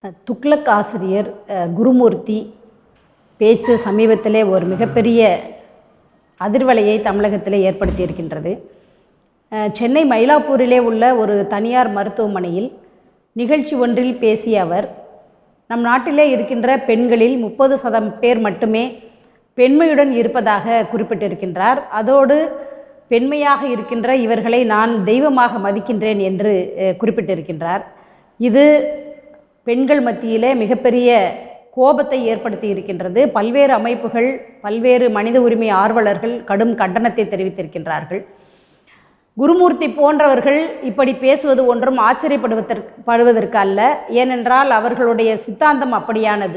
துக்ளக் ஆசிரியர் அஹ், குருமூர்த்தி பேச்சு சமீபத்திலே ஒரு மிகப்பெரிய அதிர்வலையை தமிழகத்திலே ஏற்படுத்தியிருக்கின்றது அஹ், சென்னை மயிலாப்பூரிலே உள்ள ஒரு தனியார் மருத்துவமனையில் நிகழ்ச்சி ஒன்றில் பேசிய அவர் நம் நாட்டிலே இருக்கின்ற பெண்களில் முப்பது சதம் பேர் மட்டுமே பெண்மையுடன் இருப்பதாக குறிப்பிட்டிருக்கின்றார் அதோடு பெண்மையாக இருக்கின்ற இவர்களை நான் தெய்வமாக மதிக்கின்றேன் என்று அஹ், குறிப்பிட்டிருக்கின்றார் இது பெண்கள் மத்தியிலே மிகப்பெரிய கோபத்தை ஏற்படுத்தி இருக்கின்றது பல்வேறு அமைப்புகள் பல்வேறு மனித உரிமை ஆர்வலர்கள் கடும் கண்டனத்தை தெரிவித்திருக்கின்றார்கள் குருமூர்த்தி போன்றவர்கள் இப்படி பேசுவது ஒன்றும் ஆச்சரியப்படுவதற்கு படுவதற்கு அல்ல ஏனென்றால் அவர்களுடைய சித்தாந்தம் அப்படியானது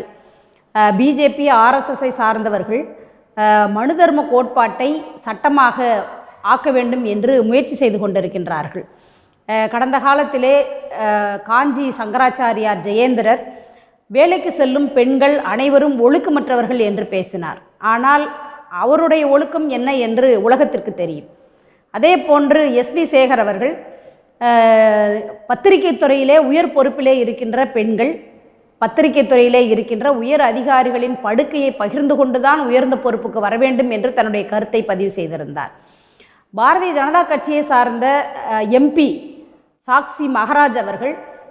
பிஜேபி ஆர்எஸ்எஸ்ஐ சார்ந்தவர்கள் அஹ், மனு தர்ம கோட்பாட்டை சட்டமாக ஆக்க வேண்டும் என்று முயற்சி செய்து கொண்டிருக்கின்றார்கள் அஹ், கடந்த காலத்திலே அஹ், காஞ்சி சங்கராச்சாரியார் ஜெயேந்திரர் வேலைக்கு செல்லும் பெண்கள் அனைவரும் ஒழுக்கமற்றவர்கள் என்று பேசினார் ஆனால் அவருடைய ஒழுக்கம் என்ன என்று உலகத்திற்கு தெரியும் அதே போன்று எஸ்வி சேகர் அவர்கள் அஹ், பத்திரிகைத் துறையிலே உயர் பொறுப்பிலே இருக்கின்ற பெண்கள் பத்திரிகைத் துறையிலே இருக்கின்ற உயர் அதிகாரிகளின் படுக்கையை பகிர்ந்து கொண்டுதான் உயர்ந்த பொறுப்புக்கு வர வேண்டும் என்று தன்னுடைய கருத்தை பதிவு செய்திருந்தார் பாரதிய ஜனதா கட்சியை சார்ந்த எம்பி சாக்சி மகராஜ் அவர்கள்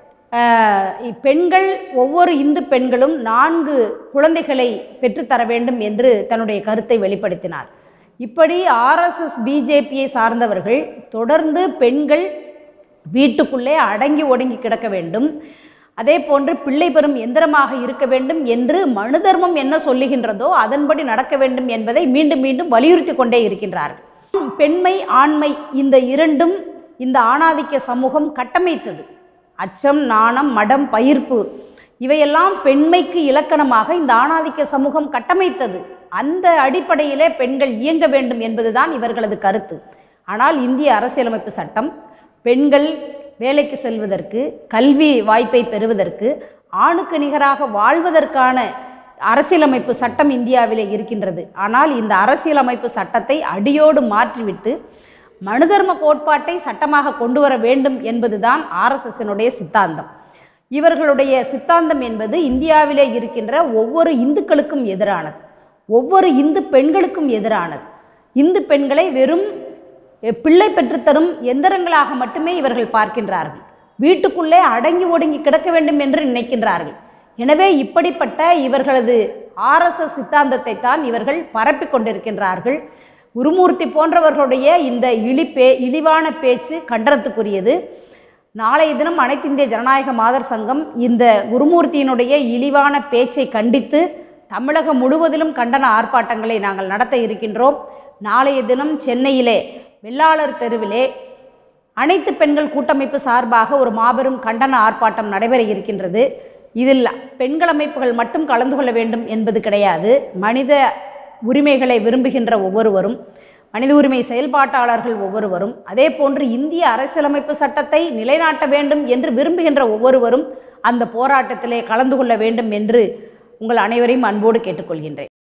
அஹ், பெண்கள் ஒவ்வொரு இந்து பெண்களும் நான்கு குழந்தைகளை பெற்றுத்தர வேண்டும் என்று தன்னுடைய கருத்தை வெளிப்படுத்தினார் இப்படி ஆர்எஸ்எஸ் பிஜேபியை சார்ந்தவர்கள் தொடர்ந்து பெண்கள் வீட்டுக்குள்ளே அடங்கி ஒடுங்கி கிடக்க வேண்டும் அதே போன்று பிள்ளை பெறும் எந்திரமாக இருக்க வேண்டும் என்று மனு தர்மம் என்ன சொல்லுகின்றதோ அதன்படி நடக்க வேண்டும் என்பதை மீண்டும் மீண்டும் வலியுறுத்தி கொண்டே இருக்கின்றார்கள் பெண்மை ஆண்மை இந்த இரண்டும் இந்த ஆணாதிக்க சமூகம் கட்டமைத்தது அச்சம் நாணம் மடம் பயிர்ப்பு இவையெல்லாம் பெண்மைக்கு இலக்கணமாக இந்த ஆணாதிக்க சமூகம் கட்டமைத்தது அந்த அடிப்படையிலே பெண்கள் இயங்க வேண்டும் என்பதுதான் இவர்களது கருத்து ஆனால் இந்திய அரசியலமைப்பு சட்டம் பெண்கள் வேலைக்கு செல்வதற்கு கல்வி வாய்ப்பை பெறுவதற்கு ஆணுக்கு நிகராக வாழ்வதற்கான அரசியலமைப்பு சட்டம் இந்தியாவிலே இருக்கின்றது ஆனால் இந்த அரசியலமைப்பு சட்டத்தை அடியோடு மாற்றிவிட்டு மனுதர்ம கோட்பாட்டை சட்டமாக கொண்டு வர வேண்டும் என்பதுதான் ஆர்எஸ்எஸ்னுடைய சித்தாந்தம் இவர்களுடைய சித்தாந்தம் என்பது இந்தியாவிலே இருக்கின்ற ஒவ்வொரு இந்துக்களுக்கும் எதிரானது ஒவ்வொரு இந்து பெண்களுக்கும் எதிரானது இந்து பெண்களை வெறும் எ- பிள்ளை பெற்றுத்தரும் எந்திரங்களாக மட்டுமே இவர்கள் பார்க்கின்றார்கள் வீட்டுக்குள்ளே அடங்கி ஒடுங்கி கிடக்க வேண்டும் என்று நினைக்கின்றார்கள் எனவே இப்படிப்பட்ட இவர்களது ஆர்எஸ்எஸ் சித்தாந்தத்தை தான் இவர்கள் பரப்பிக் கொண்டிருக்கின்றார்கள் குருமூர்த்தி போன்றவர்களுடைய இந்த இழிப்பே இழிவான பேச்சு கண்டனத்துக்குரியது நாளைய தினம் அனைத்து இந்திய ஜனநாயக மாதர் சங்கம் இந்த குருமூர்த்தியினுடைய இழிவான பேச்சை கண்டித்து தமிழகம் முழுவதிலும் கண்டன ஆர்ப்பாட்டங்களை நாங்கள் நடத்த இருக்கின்றோம் நாளைய தினம் சென்னையிலே வெள்ளாளர் தெருவிலே அனைத்து பெண்கள் கூட்டமைப்பு சார்பாக ஒரு மாபெரும் கண்டன ஆர்ப்பாட்டம் நடைபெற இருக்கின்றது இதில் பெண்கள் அமைப்புகள் மட்டும் கலந்து கொள்ள வேண்டும் என்பது கிடையாது மனித உரிமைகளை விரும்புகின்ற ஒவ்வொருவரும் மனித உரிமை செயல்பாட்டாளர்கள் ஒவ்வொருவரும் அதே போன்று இந்திய அரசியலமைப்பு சட்டத்தை நிலைநாட்ட வேண்டும் என்று விரும்புகின்ற ஒவ்வொருவரும் அந்த போராட்டத்திலே கலந்து கொள்ள வேண்டும் என்று உங்கள் அனைவரையும் அன்போடு கேட்டுக்கொள்கின்றேன்